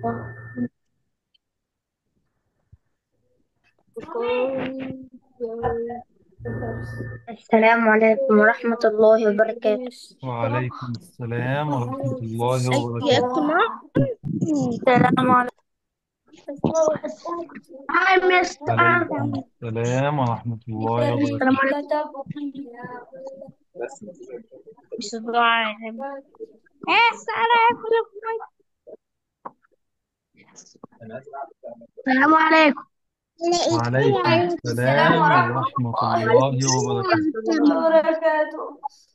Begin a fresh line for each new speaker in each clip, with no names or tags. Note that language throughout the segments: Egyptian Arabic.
السلام عليكم ورحمة الله وبركاته
وعليكم السلام ورحمة الله
يا
وبركاته
اجتماع السلام عليكم هاي مستر
وعليكم السلام ورحمة الله
السلام
وبركاته
عليكم مستر عالم ايه السلام عليكم السلام عليكم
وعليكم
السلام
السلام
ورحمة
ورحمة
الله
الله وبركاته
وبركاته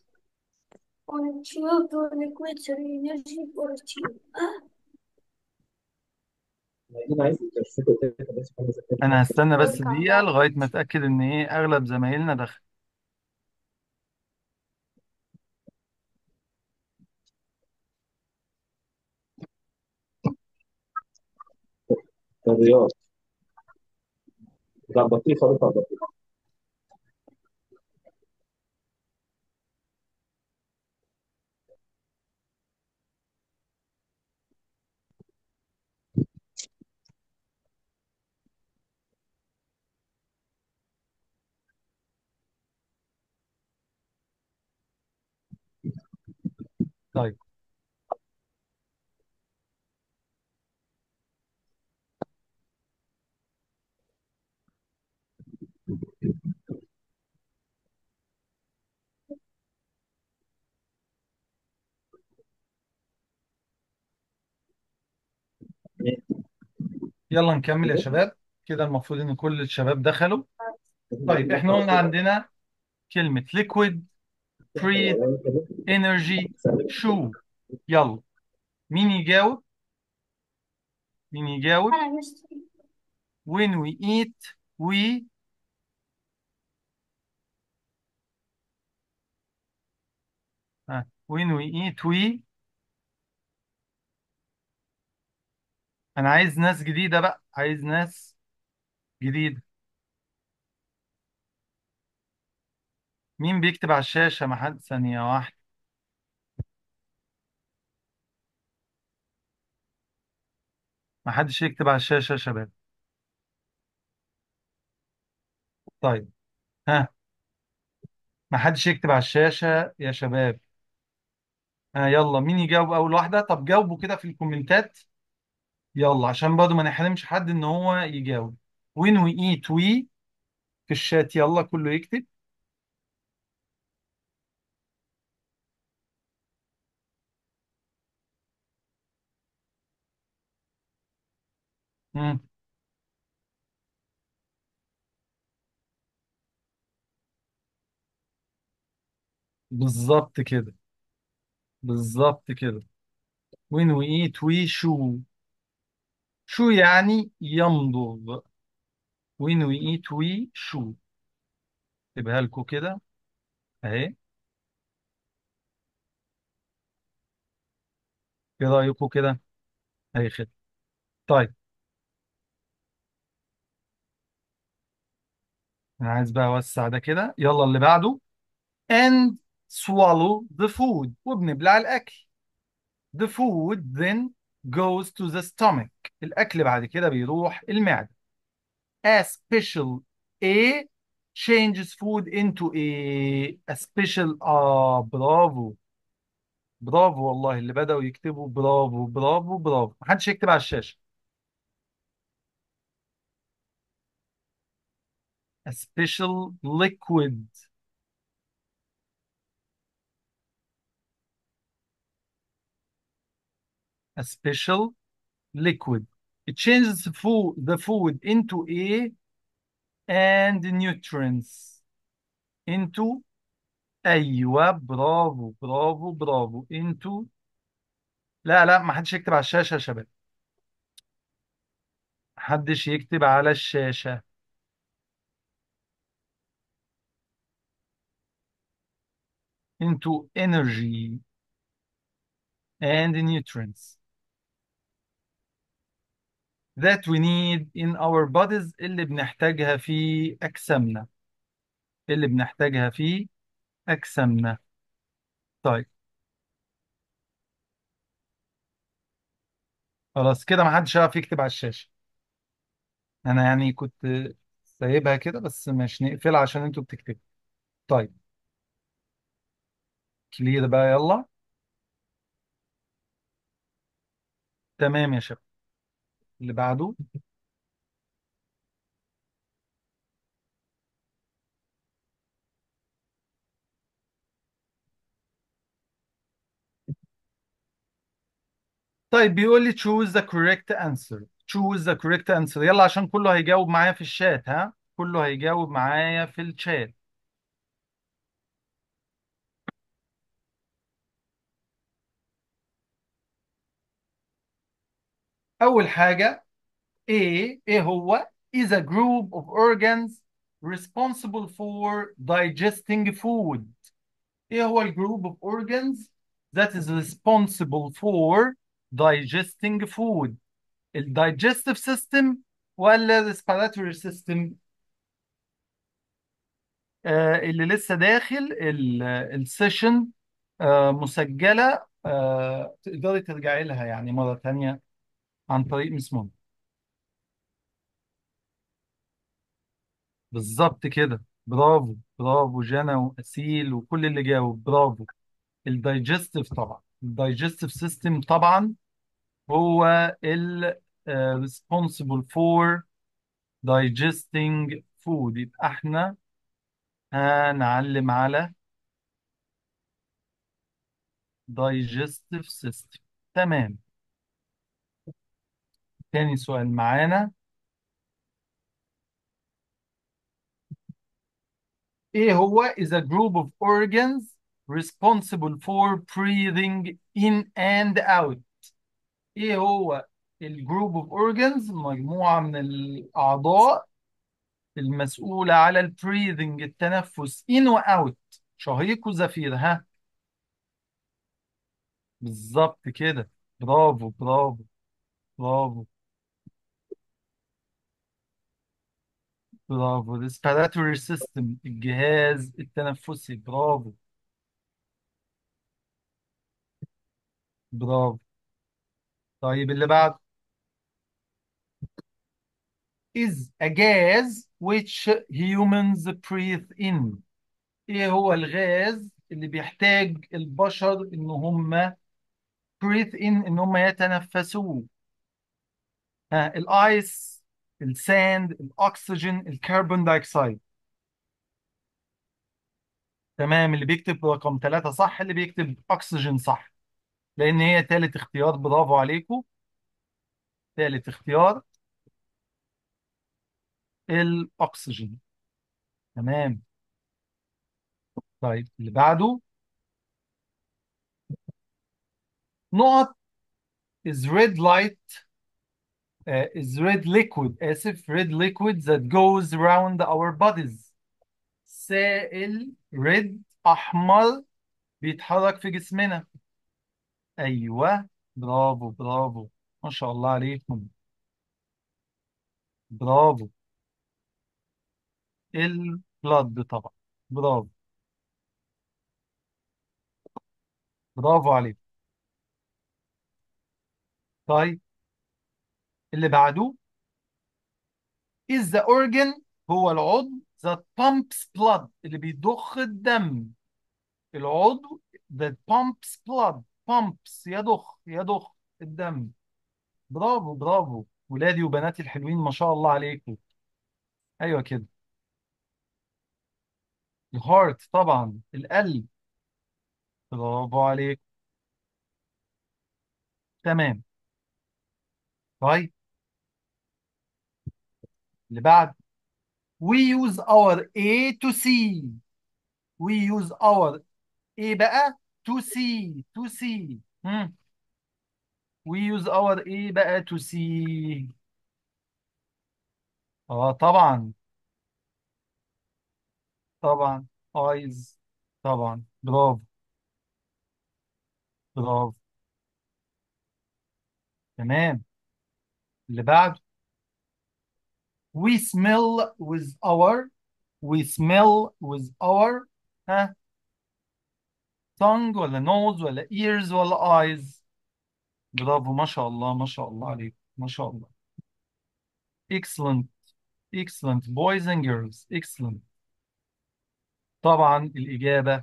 ونشوف liquid energy positive
أنا هستنى بس دقيقة لغاية ما أتأكد إن إيه أغلب زمايلنا دخل
الرياض لا بطيخة رفع بطيخة
طيب يلا نكمل يا شباب كده المفروض إن كل الشباب دخلوا طيب إحنا قلنا عندنا كلمة liquid breathe energy شو يلا مين يجاوب مين يجاوب
أنا مستر
when we eat we ها when we eat we انا عايز ناس جديدة بقى عايز ناس جديدة مين بيكتب على الشاشة ما حد ثانية واحدة ما حدش يكتب على الشاشة يا شباب طيب ها ما حدش يكتب على الشاشة يا شباب ها يلا مين يجاوب أول واحدة طب جاوبوا كده في الكومنتات يلا عشان برضه ما نحرمش حد إن هو يجاوب when we eat we في الشات يلا كله يكتب مم. بالظبط كده بالظبط كده when we eat we شو شو يعني يمضغ when we eat we شو اكتبها لكم كده اهي ايه رايكم كده اهي خد طيب انا عايز بقى اوسع ده كده يلا اللي بعده and swallow the food وبنبلع الاكل the food then goes to the stomach الاكل بعد كده بيروح المعده a special A changes food into a a special اه برافو برافو والله اللي بدأوا يكتبوا برافو برافو برافو محدش يكتب على الشاشة a special liquid a special liquid it changes food the food into a and nutrients into ايوه برافو برافو برافو into لا لا ما حدش يكتب على الشاشة يا شباب محدش يكتب على الشاشة into energy and nutrients that we need in our bodies اللي بنحتاجها في أجسامنا اللي بنحتاجها في أجسامنا طيب خلاص كده ما حدش هيعرف يكتب على الشاشة انا يعني كنت سايبها كده بس مش نقفلها عشان انتوا بتكتبوا طيب كلير بقى يلا تمام يا شباب اللي بعده طيب بيقول لي choose the correct answer choose the correct answer يلا عشان كله هيجاوب معايا في الشات ها كله هيجاوب معايا في الشات أول حاجة A إيه هو is a group of organs responsible for digesting food إيه هو الجروب of organs that is responsible for digesting food الدايجستيف سيستم ولا respiratory system آه اللي لسه داخل السيشن آه مسجلة آه تقدري ترجعي لها يعني مرة تانية عن طريق مس مون بالظبط كده برافو برافو جنى وأسيل وكل اللي جاوب برافو الدايجستيف طبعا الدايجستيف سيستم طبعا هو ال آه، responsible for digesting food يبقى احنا هنعلم على digestive system تمام تاني سؤال معانا ايه هو is a group of organs responsible for breathing in and out ايه هو الجروب اوف اورجانز مجموعة من الأعضاء المسؤولة على البريذنج التنفس in و out شهيق وزفير ها بالظبط كده برافو برافو برافو برافو respiratory system الجهاز التنفسي برافو برافو طيب اللي بعد is a gas which humans breathe in ايه هو الغاز اللي بيحتاج البشر ان هم breathe in ان هم يتنفسوه ها الايس الساند الاكسجين الكربون دايوكسيد تمام اللي بيكتب رقم ثلاثة صح اللي بيكتب اكسجين صح لان هي ثالث اختيار برافو عليكم ثالث اختيار الاكسجين تمام طيب اللي بعده نقط is red light uh, is red liquid آسف red liquid that goes around our bodies سائل red أحمر بيتحرك في جسمنا أيوه برافو برافو ما شاء الله عليكم برافو البلد طبعا برافو برافو عليكم طيب اللي بعده is the organ هو العضو that pumps blood اللي بيضخ الدم العضو that pumps blood pumps يضخ يضخ الدم برافو برافو ولادي وبناتي الحلوين ما شاء الله عليكم ايوه كده الهارت طبعا القلب برافو عليك تمام طيب اللي بعد we use our A to C we use our ايه بقى to see to see مم. we use our ايه بقى to see اه طبعا طبعا eyes طبعا برافو برافو تمام اللي بعده we smell with our we smell with our ها tongue ولا nose ولا ears ولا eyes برافو ما شاء الله ما شاء الله عليك ما شاء الله excellent excellent boys and girls excellent طبعا الإجابة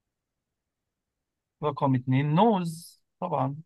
رقم اتنين nose طبعا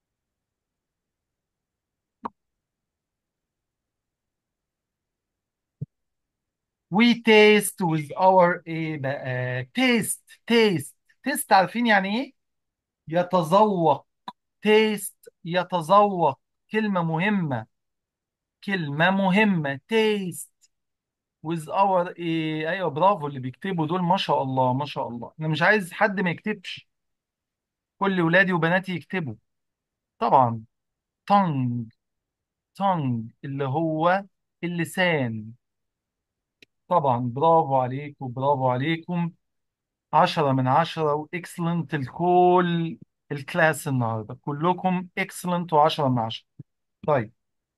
we taste with our ايه بقى taste taste taste عارفين يعني ايه يتذوق taste يتذوق كلمة مهمة كلمة مهمة taste with our ايه ايوه برافو اللي بيكتبوا دول ما شاء الله ما شاء الله انا مش عايز حد ما يكتبش كل ولادي وبناتي يكتبوا طبعا tongue tongue اللي هو اللسان طبعا برافو عليكم برافو عليكم عشرة من عشرة وإكسلنت الكل الكلاس النهاردة كلكم إكسلنت وعشرة من عشرة طيب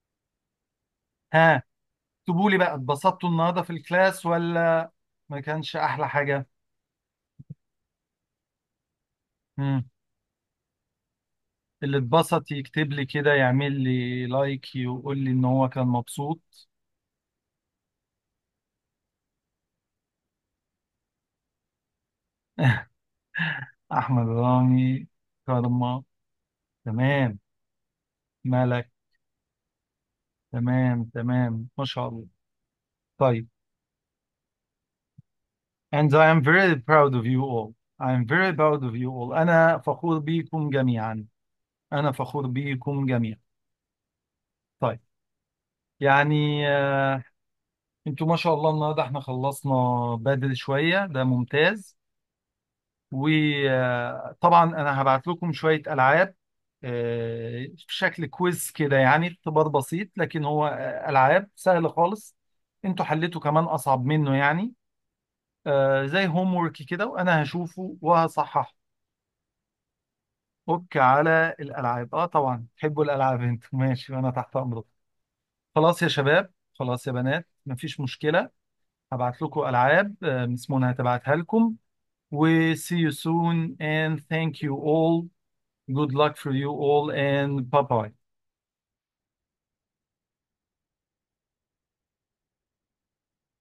ها اكتبوا لي بقى اتبسطتوا النهاردة في الكلاس ولا ما كانش أحلى حاجة مم. اللي اتبسط يكتب لي كده يعمل لي لايك ويقول لي إن هو كان مبسوط أحمد رامي كارما تمام ملك تمام تمام ما شاء الله طيب and I am very proud of you all I am very proud of you all أنا فخور بيكم جميعا أنا فخور بيكم جميعا طيب يعني آه، انتوا ما شاء الله النهارده احنا خلصنا بدري شوية ده ممتاز وطبعا أنا هبعت لكم شوية ألعاب آه، بشكل كويز كده يعني اختبار بسيط لكن هو آه، ألعاب سهل خالص انتوا حليتوا كمان أصعب منه يعني آه، زي هوم وورك كده وأنا هشوفه وهصححه اوكي على الالعاب اه طبعا تحبوا الالعاب انتوا ماشي وانا تحت امركم خلاص يا شباب خلاص يا بنات مفيش مشكله هبعت لكم العاب آه، مس منى هتبعتها لكم و see you soon and thank you all good luck for you all and bye bye